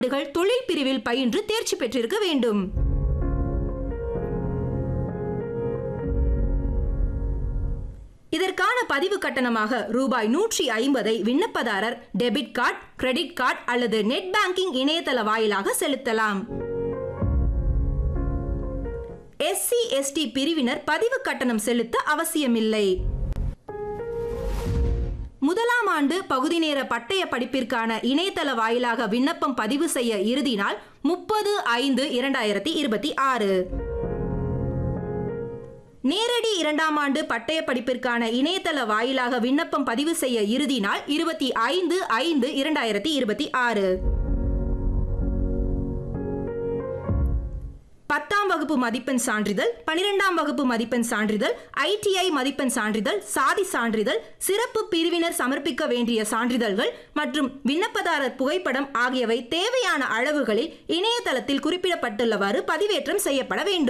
ஆண்டுகள் தொழில் பிரிவில் பயின்று தேர்ச்சி பெற்றிருக்க வேண்டும் இதற்கான பதிவு கட்டணமாக ரூபாய் நூற்றி ஐம்பதை விண்ணப்பதாரர் டெபிட் கார்டு கிரெடிட் கார்டு அல்லது நெட் பேங்கிங் இணையதள வாயிலாக செலுத்தலாம் எஸ்சி எஸ்டி பிரிவினர் பதிவு கட்டணம் செலுத்த அவசியமில்லை முதலாம் ஆண்டு பகுதி நேர பட்டய படிப்பிற்கான இணையதள வாயிலாக விண்ணப்பம் பதிவு செய்ய இறுதி நாள் முப்பது ஐந்து இரண்டாயிரத்தி இருபத்தி ஆறு நேரடி இரண்டாம் ஆண்டு பட்டய படிப்பிற்கான இணையதள வாயிலாக விண்ணப்பம் பதிவு செய்ய இறுதி நாள் இருபத்தி ஐந்து ஐந்து இரண்டாயிரத்தி இருபத்தி ஆறு பத்தாம் வகுப்பு மதிப்பெண் சான்றிதழ் பனிரெண்டாம் வகுப்பு மதிப்பெண் சான்றிதழ் ஐடிஐ மதிப்பெண் சான்றிதழ் சாதி சான்றிதழ் சிறப்பு பிரிவினர் சமர்ப்பிக்க வேண்டிய சான்றிதழ்கள் மற்றும் விண்ணப்பதாரர் புகைப்படம் ஆகியவை தேவையான அளவுகளில் இணையதளத்தில் குறிப்பிடப்பட்டுள்ளவாறு பதிவேற்றம் செய்யப்பட வேண்டும்